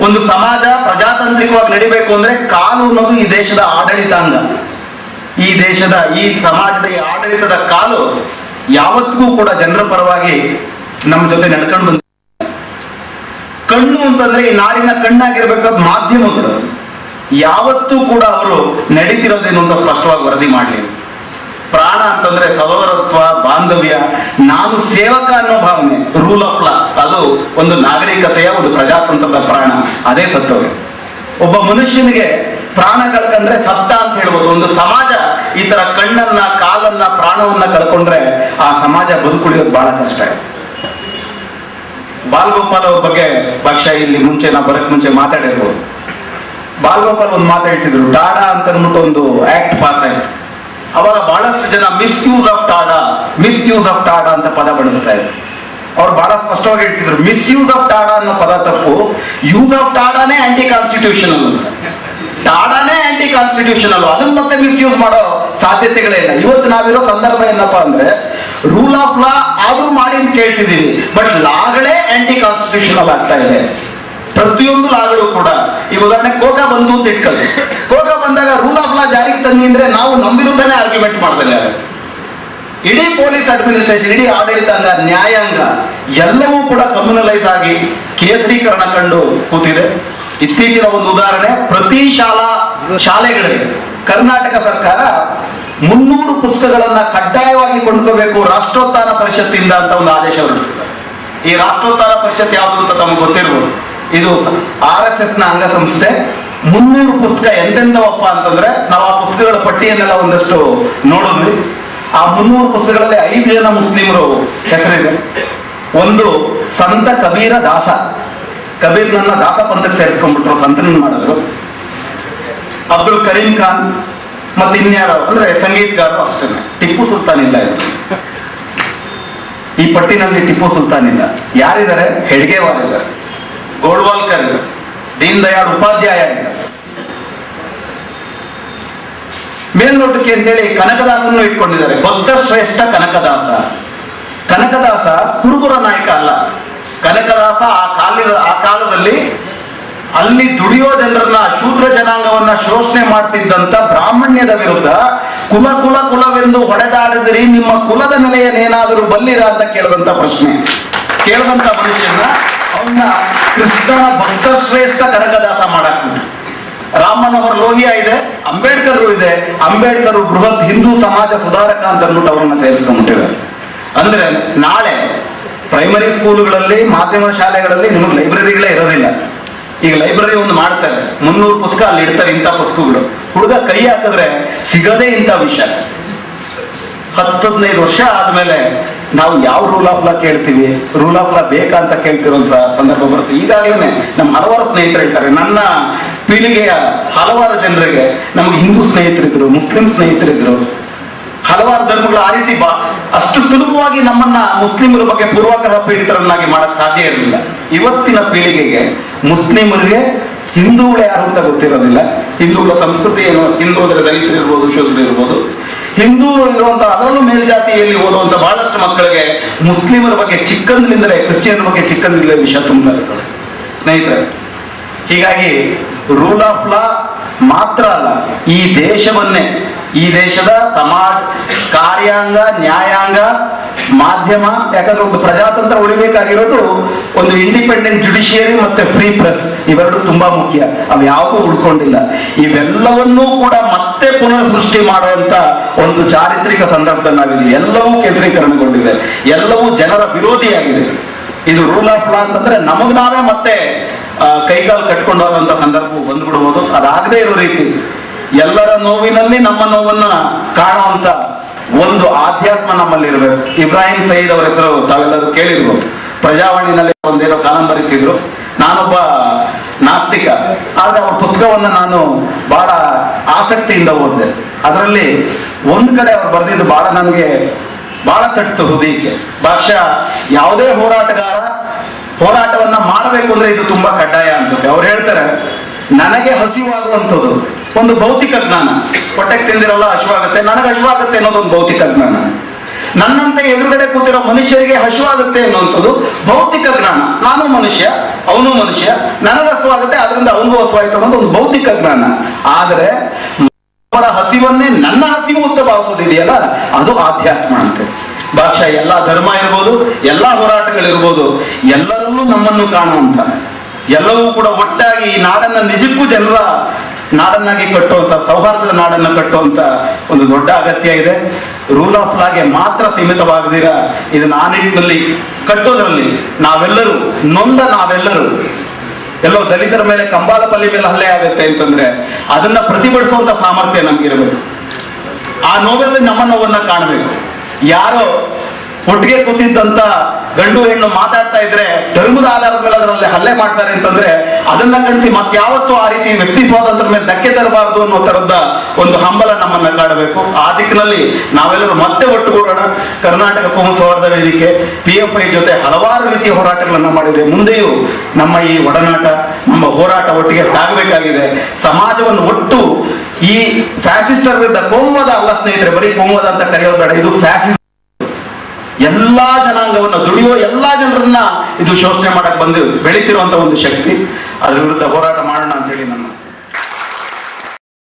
ಒಂದು ಸಮಾಜ ಪ್ರಜಾತಾಂತ್ರಿಕವಾಗಿ ನಡಿಬೇಕು ಅಂದ್ರೆ ಕಾನೂನು ಈ ದೇಶದ ಆಡಳಿತಾಂಗ ಈ ದೇಶದ ಈ ಸಮಾಜದ ಈ ಆಡಳಿತದ ಕಾಲು ಯಾವತ್ತಿಗೂ ಕೂಡ ಜನರ ಪರವಾಗಿ ನಮ್ಮ ಜೊತೆ ನಡ್ಕೊಂಡು ಬಂದ ಕಣ್ಣು ಅಂತಂದ್ರೆ ಈ ನಾಡಿನ ಕಣ್ಣಾಗಿರ್ಬೇಕಾದ ಮಾಧ್ಯಮಗಳು ಯಾವತ್ತೂ ಕೂಡ ಅವರು ನಡೀತಿರೋದೇನು ಅಂತ ಸ್ಪಷ್ಟವಾಗಿ ವರದಿ ಮಾಡಲಿ ಪ್ರಾಣ ಅಂತಂದ್ರೆ ಸಹೋದರತ್ವ ಬಾಂಧವ್ಯ ನಾನು ಸೇವಕ ಅನ್ನೋ ಭಾವನೆ ರೂಲ್ ಆಫ್ ಲಾ ಅದು ಒಂದು ನಾಗರಿಕತೆಯ ಒಂದು ಪ್ರಜಾತಂತ್ರದ ಪ್ರಾಣ ಅದೇ ಸತ್ತವ್ಯ ಒಬ್ಬ ಮನುಷ್ಯನಿಗೆ ಪ್ರಾಣ ಕಳ್ಕೊಂಡ್ರೆ ಸತ್ತ ಅಂತ ಹೇಳ್ಬೋದು ಒಂದು ಸಮಾಜ ಈ ತರ ಕಣ್ಣನ್ನ ಕಾಲನ್ನ ಪ್ರಾಣವನ್ನ ಕಳ್ಕೊಂಡ್ರೆ ಆ ಸಮಾಜ ಬದುಕುಳಿಯೋದು ಬಹಳ ಕಷ್ಟ ಇದೆ ಬಾಲ್ಗೋಪಾಲ್ ಅವ್ರ ಬಗ್ಗೆ ಬಹುಶಃ ಇಲ್ಲಿ ಮುಂಚೆ ನಾ ಬರಕ್ ಮುಂಚೆ ಮಾತಾಡಿರ್ಬೋದು ಬಾಲ್ಗೋಪಾಲ್ ಒಂದು ಮಾತಾಡ್ತಿದ್ರು ಟಾಡಾ ಅಂತ ಅಂದ್ಬಿಟ್ಟು ಒಂದು ಆಕ್ಟ್ ಪಾಸ್ ಆಯ್ತು ಅವಾಗ ಬಹಳಷ್ಟು ಜನ misuse of TADA misuse of TADA ಅಂತ ಪದ ಬಳಸ್ತಾ ಇದ್ರು ಅವ್ರು ಬಹಳ ಸ್ಪಷ್ಟವಾಗಿ ಹೇಳ್ತಿದ್ರು ಮಿಸ್ಯೂಸ್ ಆಫ್ ಟಾಡಾ ಅನ್ನೋ ಪದ ತಪ್ಪು ಯೂಸ್ ಆಫ್ ಟಾಡಾನೇ ಆಂಟಿ ಕಾನ್ಸ್ಟಿಟ್ಯೂಷನಲ್ ಟಾಡಾನೇ ಆಂಟಿ ಕಾನ್ಸ್ಟಿಟ್ಯೂಷನಲ್ ಅದನ್ನ ಮತ್ತೆ ಮಿಸ್ಯೂಸ್ ಮಾಡೋ ಸಾಧ್ಯತೆಗಳೇ ಇಲ್ಲ ಇವತ್ತು ನಾವಿರೋ ಸಂದರ್ಭ ಏನಪ್ಪಾ ಅಂದ್ರೆ ರೂಲ್ ಆಫ್ ಲಾ ಆದ್ರೂ ಮಾಡಿ ಅಂತ ಕೇಳ್ತಿದೀವಿ ಬಟ್ ಲಾಗಳೇ ಆಂಟಿ ಕಾನ್ಸ್ಟಿಟ್ಯೂಷನಲ್ ಆಗ್ತಾ ಇದೆ ಪ್ರತಿಯೊಂದು ಲಾಗಳು ಕೂಡ ಈ ಉದಾಹರಣೆ ಕೋಕಾ ಬಂತು ಅಂತ ಇಟ್ಕೊಳ್ಳಿ ಕೋಕಾ ಬಂದಾಗ ರೂಲ್ ಆಫ್ ಲಾ ಜಾರಿಗೆ ತನ್ನಿ ಅಂದ್ರೆ ನಾವು ನಮ್ಮ ವಿರುದ್ಧನೇ ಆರ್ಗ್ಯುಮೆಂಟ್ ಮಾಡ್ತಾರೆ ಇಡೀ ಪೊಲೀಸ್ ಅಡ್ಮಿನಿಸ್ಟ್ರೇಷನ್ ಇಡೀ ಆಡಳಿತಾಂಗ ನ್ಯಾಯಾಂಗ ಎಲ್ಲವೂ ಕೂಡ ಕಮ್ಯುನಲೈಸ್ ಆಗಿ ಕೇಸರೀಕರಣ ಕಂಡು ಕೂತಿದೆ ಇತ್ತೀಚಿನ ಒಂದು ಉದಾಹರಣೆ ಪ್ರತಿ ಶಾಲಾ ಶಾಲೆಗಳಿಗೆ ಕರ್ನಾಟಕ ಸರ್ಕಾರ ಮುನ್ನೂರು ಪುಸ್ತಕಗಳನ್ನ ಕಡ್ಡಾಯವಾಗಿ ಕೊಂಡ್ಕೋಬೇಕು ರಾಷ್ಟ್ರೋತ್ಥಾನ ಪರಿಷತ್ತಿಂದ ಅಂತ ಒಂದು ಆದೇಶ ಹೊರಡಿಸಿದ್ದಾರೆ ಈ ರಾಷ್ಟ್ರೋತ್ಥಾನ ಪರಿಷತ್ ಯಾವುದು ಅಂತ ತಮಗೆ ಗೊತ್ತಿರ್ಬೋದು ಇದು ಆರ್ ಎಸ್ ಎಸ್ ನ ಅಂಗಸಂಸ್ಥೆ ಮುನ್ನೂರು ಪುಸ್ತಕ ಎಂತೆಂದವಪ್ಪ ಅಂತಂದ್ರೆ ನಾವು ಆ ಪುಸ್ತಕಗಳ ಪಟ್ಟಿಯನ್ನೆಲ್ಲ ಒಂದಷ್ಟು ನೋಡಿದ್ವಿ ಆ ಮುನ್ನೂರು ಪುಸ್ತಕಗಳಲ್ಲಿ ಐದು ಜನ ಮುಸ್ಲಿಮರು ಹೆಸರಿದೆ ಒಂದು ಸಂತ ಕಬೀರ ದಾಸ ಕಬೀರ್ನನ್ನ ದಾಸ ಪಂಥಕ್ಕೆ ಸೇರಿಸ್ಕೊಂಡ್ಬಿಟ್ರು ಸಂತನ ಮಾಡಿದ್ರು ಅಬ್ದುಲ್ ಕರೀಂ ಖಾನ್ ಮತ್ತೆ ಇನ್ಯಾರು ಅಂದ್ರೆ ಸಂಗೀತಗಾರರು ಅಷ್ಟೇ ಟಿಪ್ಪು ಸುಲ್ತಾನ್ ಇಲ್ಲ ಇದು ಈ ಪಟ್ಟಿನಲ್ಲಿ ಟಿಪ್ಪು ಸುಲ್ತಾನ್ ಇಲ್ಲ ಯಾರಿದ್ದಾರೆ ಹೆಡ್ಗೇವಾರ್ ಇದ್ದಾರೆ ಗೋಳ್ವಾಲ್ಕರ್ ಇದ್ದಾರೆ ದೀನ್ ದಯಾಳ್ ಉಪಾಧ್ಯಾಯ ಇದ್ದಾರೆ ಮೇಲ್ನೋಟಕ್ಕೆ ಅಂತೇಳಿ ಕನಕದಾಸನ್ನು ಇಟ್ಕೊಂಡಿದ್ದಾರೆ ಬೌದ್ಧ ಶ್ರೇಷ್ಠ ಕನಕದಾಸ ಕನಕದಾಸ ಕುರುಬರ ನಾಯಕ ಅಲ್ಲ ಕನಕದಾಸ ಆ ಕಾಲದ ಆ ಕಾಲದಲ್ಲಿ ಅಲ್ಲಿ ದುಡಿಯೋ ಜನರನ್ನ ಶೂದ್ರ ಜನಾಂಗವನ್ನ ಶೋಷಣೆ ಮಾಡ್ತಿದ್ದಂತ ಬ್ರಾಹ್ಮಣ್ಯದ ವಿರುದ್ಧ ಕುಲ ಕುಲ ಕುಲವೆಂದು ಹೊಡೆದಾಡಿದ್ರಿ ನಿಮ್ಮ ಕುಲದ ನೆಲೆಯನ್ನೇನಾದರೂ ಬಲ್ಲಿರ ಅಂತ ಕೇಳಿದಂತ ಪ್ರಶ್ನೆ ಕೇಳಿದಂತ ಮನುಷ್ಯನ ಅವನ್ನ ಕೃಷ್ಣ ಭಕ್ತ ಶ್ರೇಷ್ಠ ಕನಕದಾಸ ಮಾಡಕ್ ರಾಮನವರ ಲೋಹಿಯ ಇದೆ ಅಂಬೇಡ್ಕರ್ ಇದೆ ಅಂಬೇಡ್ಕರ್ ಬೃಹತ್ ಹಿಂದೂ ಸಮಾಜ ಸುಧಾರಕ ಅಂತ ಅಂದ್ಬಿಟ್ಟು ಅವರನ್ನ ಸೇರಿಸ್ಕೊಂಡ್ಬಿಟ್ಟಿದ್ದಾರೆ ಅಂದ್ರೆ ನಾಳೆ ಪ್ರೈಮರಿ ಸ್ಕೂಲುಗಳಲ್ಲಿ ಮಾಧ್ಯಮ ಶಾಲೆಗಳಲ್ಲಿ ನಿಮಗೆ ಲೈಬ್ರರಿಗಳೇ ಇರೋದಿಲ್ಲ ಈಗ ಲೈಬ್ರರಿ ಒಂದು ಮಾಡ್ತಾರೆ ಮುನ್ನೂರು ಪುಸ್ತಕ ಅಲ್ಲಿ ಇಡ್ತಾರೆ ಇಂಥ ಪುಸ್ತಕಗಳು ಹುಡುಗ ಕೈ ಹಾಕಿದ್ರೆ ಸಿಗದೇ ಇಂಥ ವಿಷಯ ಹತ್ತು ಹದಿನೈದು ವರ್ಷ ಆದ್ಮೇಲೆ ನಾವು ಯಾವ ರೂಲ್ ಆಫ್ ಲಾ ಕೇಳ್ತೀವಿ ರೂಲ್ ಆಫ್ ಲಾ ಬೇಕಾ ಅಂತ ಕೇಳ್ತಿರೋಂಥ ಸಂದರ್ಭ ಬರುತ್ತೆ ಈಗಾಗಲೇ ನಮ್ಮ ಹಲವಾರು ಸ್ನೇಹಿತರು ಹೇಳ್ತಾರೆ ನನ್ನ ಪೀಳಿಗೆಯ ಹಲವಾರು ಜನರಿಗೆ ನಮಗೆ ಹಿಂದೂ ಸ್ನೇಹಿತರಿದ್ರು ಮುಸ್ಲಿಂ ಸ್ನೇಹಿತರಿದ್ರು ಹಲವಾರು ಧರ್ಮಗಳು ಆ ರೀತಿ ಬಾ ಅಷ್ಟು ಸುಲಭವಾಗಿ ನಮ್ಮನ್ನ ಮುಸ್ಲಿಮರ ಬಗ್ಗೆ ಪೂರ್ವಾಗ್ರಹ ಪೀಡಿತರನ್ನಾಗಿ ಮಾಡಕ್ ಸಾಧ್ಯ ಇರಲಿಲ್ಲ ಇವತ್ತಿನ ಪೀಳಿಗೆಗೆ ಮುಸ್ಲಿಮರಿಗೆ ಹಿಂದೂಗಳು ಯಾರು ಅಂತ ಗೊತ್ತಿರೋದಿಲ್ಲ ಹಿಂದೂಗಳ ಸಂಸ್ಕೃತಿ ಏನು ಹಿಂದೂ ಅಂದ್ರೆ ದಲಿತರು ಇರ್ಬೋದು ಶೂದ್ರರು ಇರ್ಬೋದು ಹಿಂದೂ ಇರುವಂತ ಅದರಲ್ಲೂ ಮೇಲ್ಜಾತಿಯಲ್ಲಿ ಓದುವಂತ ಬಹಳಷ್ಟು ಮಕ್ಕಳಿಗೆ ಮುಸ್ಲಿಮರ ಬಗ್ಗೆ ಚಿಕ್ಕಂದಿನಿಂದಲೇ ಕ್ರಿಶ್ಚಿಯನ್ ಬಗ್ಗೆ ಚಿಕ್ಕಂದಿನಲ್ಲೇ ವಿಷಯ ತುಂಬ ಇರ್ತದೆ ಸ್ನೇಹಿತರೆ ಹೀಗಾಗಿ ರೂಲ್ ಆಫ್ ಲಾ ಮಾತ್ರ ಅಲ್ಲ ಈ ದೇಶವನ್ನೇ ಈ ದೇಶದ ಸಮಾಜ ಕಾರ್ಯಾಂಗ ನ್ಯಾಯಾಂಗ ಮಾಧ್ಯಮ ಯಾಕಂದ್ರೆ ಒಂದು ಪ್ರಜಾತಂತ್ರ ಉಳಿಬೇಕಾಗಿರೋದು ಒಂದು ಇಂಡಿಪೆಂಡೆಂಟ್ ಜುಡಿಷಿಯರಿ ಮತ್ತೆ ಫ್ರೀ ಪ್ರೆಸ್ ಇವೆರಡು ತುಂಬಾ ಮುಖ್ಯ ಅವು ಯಾವುದೂ ಉಳ್ಕೊಂಡಿಲ್ಲ ಇವೆಲ್ಲವನ್ನೂ ಕೂಡ ಮತ್ತೆ ಪುನರ್ ಸೃಷ್ಟಿ ಮಾಡುವಂತ ಒಂದು ಚಾರಿತ್ರಿಕ ಸಂದರ್ಭದಲ್ಲಿ ನಾವಿದ್ದೀವಿ ಎಲ್ಲವೂ ಕೇಂದ್ರೀಕರಣಗೊಂಡಿದೆ ಎಲ್ಲವೂ ಜನರ ವಿರೋಧಿಯಾಗಿದೆ ಇದು ರೂಲ್ ಆಫ್ ಲಾ ಅಂತಂದ್ರೆ ನಮಗ್ ನಾವೇ ಮತ್ತೆ ಆ, ಕೈಕಾಲು ಕಟ್ಕೊಂಡು ಹೋಗುವಂತ ಸಂದರ್ಭ ಬಂದ್ಬಿಡ್ಬೋದು ಅದಾಗದೇ ಇರೋ ರೀತಿ ಎಲ್ಲರ ನೋವಿನಲ್ಲಿ ನಮ್ಮ ನೋವನ್ನ ಕಾಣುವಂತ ಒಂದು ಆಧ್ಯಾತ್ಮ ನಮ್ಮಲ್ಲಿ ಇರಬೇಕು ಇಬ್ರಾಹಿಂ ಸಯೀದ್ ಅವರ ಹೆಸರು ತಾವೆಲ್ಲರೂ ಕೇಳಿರ್ಬೋದು ಪ್ರಜಾವಾಣಿನಲ್ಲಿ ಒಂದೇನೋ ಕಾಲಂ ಬರೀತಿದ್ರು ನಾನೊಬ್ಬ ನಾಸ್ತಿಕ ಆದ್ರೆ ಅವ್ರ ಪುಸ್ತಕವನ್ನ ನಾನು ಬಹಳ ಆಸಕ್ತಿಯಿಂದ ಓದಿದೆ ಅದರಲ್ಲಿ ಒಂದ್ ಕಡೆ ಅವ್ರು ಬರೆದಿದ್ದು ಬಹಳ ನನಗೆ ಬಹಳ ತಟ್ಟಿತು ಹೃದಯಕ್ಕೆ ಬಹುಶಃ ಯಾವುದೇ ಹೋರಾಟಗಾರ ಹೋರಾಟವನ್ನ ಮಾಡಬೇಕು ಅಂದ್ರೆ ಇದು ತುಂಬಾ ಕಡ್ಡಾಯ ಅನ್ಸುತ್ತೆ ಅವ್ರು ಹೇಳ್ತಾರೆ ನನಗೆ ಹಸಿವಾಗುವಂಥದ್ದು ಒಂದು ಭೌತಿಕ ಜ್ಞಾನ ಹೊಟ್ಟೆಗೆ ತಿಂದಿರಲ್ಲ ಹಸಿವಾಗುತ್ತೆ ನನಗೆ ಹಸಿವಾಗುತ್ತೆ ಅನ್ನೋದು ಒಂದು ಭೌತಿಕ ಜ್ಞಾನ ನನ್ನಂತೆ ಎದುರುಗಡೆ ಕೂತಿರೋ ಮನುಷ್ಯರಿಗೆ ಹಸುವಾಗುತ್ತೆ ಅನ್ನುವಂಥದ್ದು ಭೌತಿಕ ಜ್ಞಾನ ನಾನು ಮನುಷ್ಯ ಅವನು ಮನುಷ್ಯ ನನಗೆ ಹಸುವಾಗುತ್ತೆ ಅದರಿಂದ ಅವನಿಗೂ ಹಸುವಾಯ್ತು ಅನ್ನೋದು ಒಂದು ಭೌತಿಕ ಜ್ಞಾನ ಆದರೆ ಅವರ ಹಸಿವನ್ನೇ ನನ್ನ ಹಸಿವು ಅಂತ ಭಾವಿಸೋದಿದೆಯಲ್ಲ ಅದು ಆಧ್ಯಾತ್ಮ ಅಂತೆ ಭಾಷಾ ಎಲ್ಲಾ ಧರ್ಮ ಇರ್ಬೋದು ಎಲ್ಲಾ ಹೋರಾಟಗಳಿರ್ಬೋದು ಎಲ್ಲರಲ್ಲೂ ನಮ್ಮನ್ನು ಕಾಣುವಂತ ಎಲ್ಲವೂ ಕೂಡ ಒಟ್ಟಾಗಿ ಈ ನಾಡನ್ನ ನಿಜಕ್ಕೂ ಜನರ ನಾಡನ್ನಾಗಿ ಕಟ್ಟುವಂತ ಸೌಹಾರ್ದದ ನಾಡನ್ನ ಕಟ್ಟುವಂತ ಒಂದು ದೊಡ್ಡ ಅಗತ್ಯ ಇದೆ ರೂಲ್ ಆಫ್ ಲಾಗೆ ಮಾತ್ರ ಸೀಮಿತವಾಗದಿರ ಇದನ್ನ ಆ ನಿಟ್ಟಿನಲ್ಲಿ ಕಟ್ಟೋದ್ರಲ್ಲಿ ನಾವೆಲ್ಲರೂ ನೊಂದ ನಾವೆಲ್ಲರೂ ಎಲ್ಲೋ ದಲಿತರ ಮೇಲೆ ಕಂಬಾಲಪಲ್ಲಿ ಮೇಲೆ ಹಲ್ಲೆ ಆಗುತ್ತೆ ಅಂತಂದ್ರೆ ಅದನ್ನ ಪ್ರತಿಭಟಿಸುವಂತ ಸಾಮರ್ಥ್ಯ ನಮ್ಗಿರಬೇಕು ಆ ನೋವಲ್ಲಿ ನಮ್ಮ ನೋವನ್ನ ಕಾಣಬೇಕು ಯಾರೋ ಒಟ್ಟಿಗೆ ಕೂತಿದ್ದಂತ ಗಂಡು ಹೆಣ್ಣು ಮಾತಾಡ್ತಾ ಇದ್ರೆ ಧರ್ಮದ ಆಧಾರದ ಮೇಲೆ ಅದರಲ್ಲಿ ಹಲ್ಲೆ ಮಾಡ್ತಾರೆ ಅಂತಂದ್ರೆ ಅದನ್ನ ಕಳಿಸಿ ಮತ್ಯಾವತ್ತೂ ಆ ರೀತಿ ವ್ಯಕ್ತಿ ಸ್ವಾತಂತ್ರ್ಯ ಮೇಲೆ ಧಕ್ಕೆ ತರಬಾರದು ಅನ್ನೋ ತರದ ಒಂದು ಹಂಬಲ ನಮ್ಮನ್ನ ಕಾಡಬೇಕು ಆ ದಿಕ್ಕಿನಲ್ಲಿ ನಾವೆಲ್ಲರೂ ಮತ್ತೆ ಒಟ್ಟುಗೂಡೋಣ ಕರ್ನಾಟಕ ಕೋಮು ಸೌಹಾರ್ದ ವೇದಿಕೆ ಪಿ ಎಫ್ ಐ ಜೊತೆ ಹಲವಾರು ರೀತಿಯ ಹೋರಾಟಗಳನ್ನ ಮಾಡಿದೆ ಮುಂದೆಯೂ ನಮ್ಮ ಈ ಒಡನಾಟ ನಮ್ಮ ಹೋರಾಟ ಒಟ್ಟಿಗೆ ಸಾಗಬೇಕಾಗಿದೆ ಸಮಾಜವನ್ನು ಒಟ್ಟು ಈ ಫ್ಯಾಸಿಸ್ಟರ್ ವಿರುದ್ಧ ಕೋಮುವಾದ ಅಲ್ಲ ಸ್ನೇಹಿತರೆ ಬರೀ ಕೋಮುವಾದ ಅಂತ ಕರೆಯೋದು ಬೇಡ ಇದು ಫ್ಯಾಸಿಸ್ಟ್ ಎಲ್ಲಾ ಜನಾಂಗವನ್ನು ದುಡಿಯುವ ಎಲ್ಲಾ ಜನರನ್ನ ಇದು ಶೋಷಣೆ ಮಾಡಕ್ ಬಂದು ಬೆಳೀತಿರುವಂತ ಒಂದು ಶಕ್ತಿ ಅದ್ರ ವಿರುದ್ಧ ಹೋರಾಟ ಮಾಡ